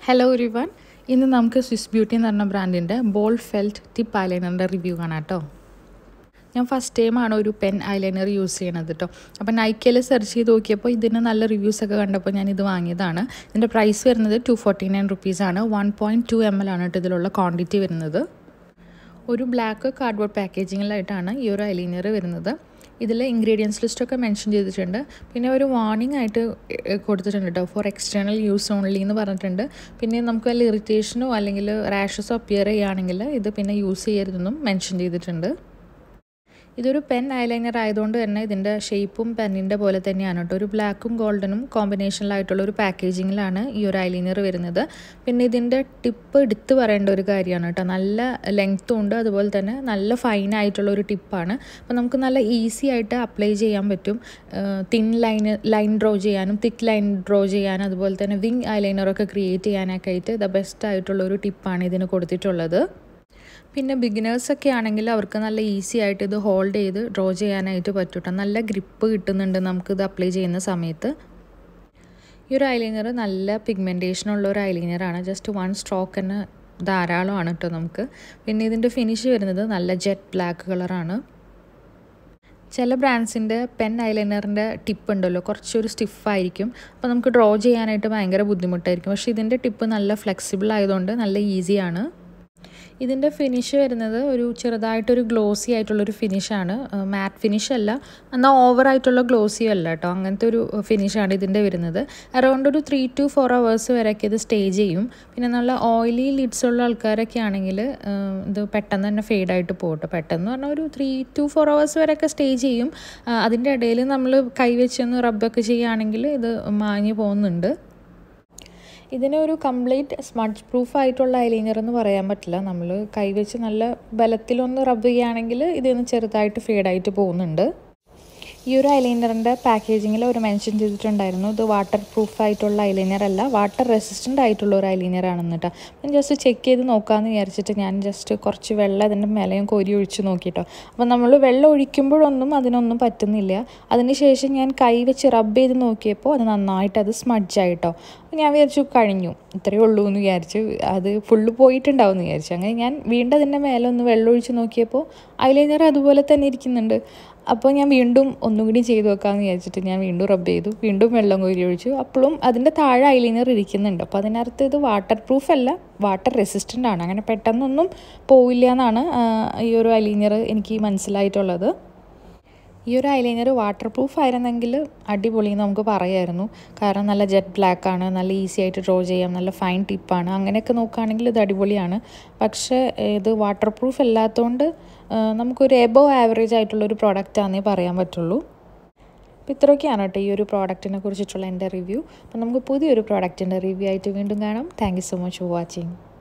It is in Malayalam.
ഹലോ എവരിവൺ ഇന്ന് നമുക്ക് സ്വിസ് ബ്യൂട്ടി എന്ന് പറഞ്ഞ ബ്രാൻഡിൻ്റെ ബോൾ ഫെൽറ്റ് ടിപ്പ് ഐലൈനറിൻ്റെ റിവ്യൂ കാണാം കേട്ടോ ഞാൻ ഫസ്റ്റ് ടൈമാണ് ഒരു പെൻ ഐലൈനർ യൂസ് ചെയ്യണത് കേട്ടോ അപ്പോൾ നൈക്കയിൽ സെർച്ച് ചെയ്ത് നോക്കിയപ്പോൾ ഇതിന് നല്ല റിവ്യൂസ് ഒക്കെ കണ്ടപ്പോൾ ഞാൻ ഇത് വാങ്ങിയതാണ് ഇതിൻ്റെ പ്രൈസ് വരുന്നത് ടു ഫോർട്ടി നയൻ റുപ്പീസാണ് one point two M L ആണ് കേട്ടോ ഇതിലുള്ള ക്വാണ്ടിറ്റി വരുന്നത് ഒരു ബ്ലാക്ക് കാർഡ്ബോർഡ് പാക്കേജിങ്ങിലായിട്ടാണ് ഈ ഒരു ഐലൈനർ വരുന്നത് ഇതിൽ ഇൻഗ്രീഡിയൻസ് ലിസ്റ്റൊക്കെ മെൻഷൻ ചെയ്തിട്ടുണ്ട് പിന്നെ ഒരു വാർണിംഗ് ആയിട്ട് കൊടുത്തിട്ടുണ്ട് കേട്ടോ ഫോർ എക്സ്റ്റേണൽ യൂസ് ഓൺലി എന്ന് പറഞ്ഞിട്ടുണ്ട് പിന്നെ നമുക്ക് വല്ല ഇറിറ്റേഷനോ അല്ലെങ്കിൽ റാഷസോ അപ്പിയർ ചെയ്യുകയാണെങ്കിൽ ഇത് പിന്നെ യൂസ് ചെയ്യരുതെന്നും മെൻഷൻ ചെയ്തിട്ടുണ്ട് ഇതൊരു പെൻ ഐലൈനർ ആയതുകൊണ്ട് തന്നെ ഇതിൻ്റെ ഷേപ്പും പെന്നിൻ്റെ പോലെ തന്നെയാണ് കേട്ടോ ഒരു ബ്ലാക്കും ഗോൾഡനും കോമ്പിനേഷനിലായിട്ടുള്ള ഒരു പാക്കേജിങ്ങിലാണ് ഈ ഒരു ഐലൈനർ വരുന്നത് പിന്നെ ഇതിൻ്റെ ടിപ്പ് എടുത്ത് പറയേണ്ട ഒരു കാര്യമാണ് കേട്ടോ നല്ല ലെങ്ത്തും ഉണ്ട് അതുപോലെ തന്നെ നല്ല ഫൈൻ ആയിട്ടുള്ള ഒരു ടിപ്പാണ് അപ്പോൾ നമുക്ക് നല്ല ഈസി ആയിട്ട് അപ്ലൈ ചെയ്യാൻ പറ്റും തിൻ ലൈൻ ലൈൻ ഡ്രോ ചെയ്യാനും തിക്ക് ലൈൻ ഡ്രോ ചെയ്യാനും അതുപോലെ തന്നെ വിങ് ഐലൈനറൊക്കെ ക്രിയേറ്റ് ചെയ്യാനൊക്കെ ആയിട്ട് ദ ബെസ്റ്റ് ആയിട്ടുള്ള ഒരു ടിപ്പാണ് ഇതിന് കൊടുത്തിട്ടുള്ളത് പിന്നെ ബിഗിനേഴ്സൊക്കെ ആണെങ്കിൽ അവർക്ക് നല്ല ഈസി ആയിട്ട് ഇത് ഹോൾഡ് ചെയ്ത് ഡ്രോ ചെയ്യാനായിട്ട് പറ്റൂട്ടോ നല്ല ഗ്രിപ്പ് കിട്ടുന്നുണ്ട് നമുക്കിത് അപ്ലൈ ചെയ്യുന്ന സമയത്ത് ഈ ഒരു ഐലൈനർ നല്ല പിഗ്മെൻറ്റേഷൻ ഉള്ള ഒരു ഐലൈനറാണ് ജസ്റ്റ് വൺ സ്ട്രോക്ക് തന്നെ ധാരാളമാണ് കേട്ടോ നമുക്ക് പിന്നെ ഇതിൻ്റെ ഫിനിഷ് വരുന്നത് നല്ല ജെറ്റ് ബ്ലാക്ക് കളറാണ് ചില ബ്രാൻഡ്സിൻ്റെ പെൻ ഐലൈനറിൻ്റെ ടിപ്പ് ഉണ്ടല്ലോ കുറച്ചൊരു സ്റ്റിഫായിരിക്കും അപ്പോൾ നമുക്ക് ഡ്രോ ചെയ്യാനായിട്ട് ഭയങ്കര ബുദ്ധിമുട്ടായിരിക്കും പക്ഷേ ഇതിൻ്റെ ടിപ്പ് നല്ല ഫ്ലെക്സിബിൾ ആയതുകൊണ്ട് നല്ല ഈസിയാണ് ഇതിൻ്റെ ഫിനിഷ് വരുന്നത് ഒരു ചെറുതായിട്ടൊരു ഗ്ലോസി ആയിട്ടുള്ളൊരു ഫിനിഷാണ് മാറ്റ് ഫിനിഷ് അല്ല എന്നാൽ ഓവറായിട്ടുള്ള ഗ്ലോസിയും അല്ല കേട്ടോ അങ്ങനത്തെ ഒരു ഫിനിഷാണ് ഇതിൻ്റെ വരുന്നത് അറൗണ്ട് ഒരു ത്രീ ടു ഫോർ അവേഴ്സ് വരെയൊക്കെ ഇത് സ്റ്റേ ചെയ്യും പിന്നെ നല്ല ഓയിലി ലിഡ്സ് ഉള്ള ആൾക്കാരൊക്കെ ആണെങ്കിൽ ഇത് പെട്ടെന്ന് തന്നെ ഫെയ്ഡായിട്ട് പോകട്ടെ പെട്ടെന്ന് പറഞ്ഞാൽ ഒരു ത്രീ ടു ഫോർ അവേഴ്സ് വരെയൊക്കെ സ്റ്റേ ചെയ്യും അതിൻ്റെ ഇടയിൽ നമ്മൾ കൈവച്ചൊന്ന് റബ്ബൊക്കെ ചെയ്യുകയാണെങ്കിൽ ഇത് മാഞ്ഞു പോകുന്നുണ്ട് ഇതിനെ ഒരു കംപ്ലീറ്റ് സ്മഡ്ജ് പ്രൂഫ് ആയിട്ടുള്ള ഐലൈനർ എന്ന് പറയാൻ പറ്റില്ല നമ്മൾ കൈവച്ച് നല്ല ബലത്തിലൊന്ന് റബ്ബ് ചെയ്യുകയാണെങ്കിൽ ഇതിന്ന് ചെറുതായിട്ട് ഫേഡായിട്ട് പോകുന്നുണ്ട് ഈ ഒരു ഐലൈനറിൻ്റെ പാക്കേജിങ്ങിൽ ഒരു മെൻഷൻ ചെയ്തിട്ടുണ്ടായിരുന്നു ഇത് വാട്ടർ പ്രൂഫ് ആയിട്ടുള്ള ഐലൈനർ അല്ല വാട്ടർ റെസിസ്റ്റൻ്റ് ആയിട്ടുള്ള ഒരു ഐലൈനർ ആണെന്ന് കേട്ടോ ഞാൻ ജസ്റ്റ് ചെക്ക് ചെയ്ത് നോക്കാമെന്ന് വിചാരിച്ചിട്ട് ഞാൻ ജസ്റ്റ് കുറച്ച് വെള്ളം അതിൻ്റെ മേലെയും കോരി ഒഴിച്ച് നോക്കിട്ടോ അപ്പോൾ നമ്മൾ വെള്ളം ഒഴിക്കുമ്പോഴൊന്നും അതിനൊന്നും പറ്റുന്നില്ല അതിനുശേഷം ഞാൻ കൈ വെച്ച് റബ്ബ് ചെയ്ത് നോക്കിയപ്പോൾ അത് നന്നായിട്ട് അത് സ്മഡ്ജായിട്ടോ അപ്പോൾ ഞാൻ വിചാരിച്ചു കഴിഞ്ഞു ഇത്രയേ ഉള്ളൂ എന്ന് വിചാരിച്ചു അത് ഫുള്ള് പോയിട്ടുണ്ടാവും എന്ന് വിചാരിച്ചു അങ്ങനെ ഞാൻ വീണ്ടും അതിൻ്റെ മേലെ ഒന്ന് വെള്ളം ഒഴിച്ച് നോക്കിയപ്പോൾ ഐലൈനർ അതുപോലെ തന്നെ ഇരിക്കുന്നുണ്ട് അപ്പോൾ ഞാൻ വീണ്ടും ഒന്നും കൂടി ചെയ്ത് വെക്കാമെന്ന് വിചാരിച്ചിട്ട് ഞാൻ വീണ്ടും റബ്ബ് ചെയ്തു വീണ്ടും വെള്ളം കോരി ഒഴിച്ചു അപ്പോഴും അതിൻ്റെ താഴെ ഐലൈനർ ഇരിക്കുന്നുണ്ട് അപ്പോൾ അതിനകത്ത് ഇത് വാട്ടർ പ്രൂഫ് അല്ല വാട്ടർ റെസിസ്റ്റൻ്റ് ആണ് അങ്ങനെ പെട്ടെന്നൊന്നും പോവില്ല എന്നാണ് ഈ ഒരു ഐലൈനർ എനിക്ക് മനസ്സിലായിട്ടുള്ളത് ഈ ഒരു ഐലൈനർ വാട്ടർ പ്രൂഫ് ആയിരുന്നെങ്കിൽ അടിപൊളി നമുക്ക് പറയായിരുന്നു കാരണം നല്ല ജെറ്റ് ബ്ലാക്ക് ആണ് നല്ല ഈസി ആയിട്ട് ഡ്രോ ചെയ്യാം നല്ല ഫൈൻ ടിപ്പാണ് അങ്ങനെയൊക്കെ നോക്കുകയാണെങ്കിൽ ഇത് അടിപൊളിയാണ് പക്ഷേ ഇത് വാട്ടർ പ്രൂഫ് അല്ലാത്തതുകൊണ്ട് നമുക്കൊരു എബോ ആവറേജ് ആയിട്ടുള്ള ഒരു പ്രോഡക്റ്റ് ആണെന്നേ പറയാൻ പറ്റുള്ളൂ അപ്പോൾ ഇത്രയൊക്കെയാണ് കേട്ടോ ഈ ഒരു പ്രോഡക്റ്റിനെ കുറിച്ചിട്ടുള്ള എൻ്റെ റിവ്യൂ അപ്പോൾ നമുക്ക് പുതിയൊരു പ്രോഡക്റ്റിൻ്റെ റിവ്യൂ ആയിട്ട് വീണ്ടും കാണാം thank so much for watching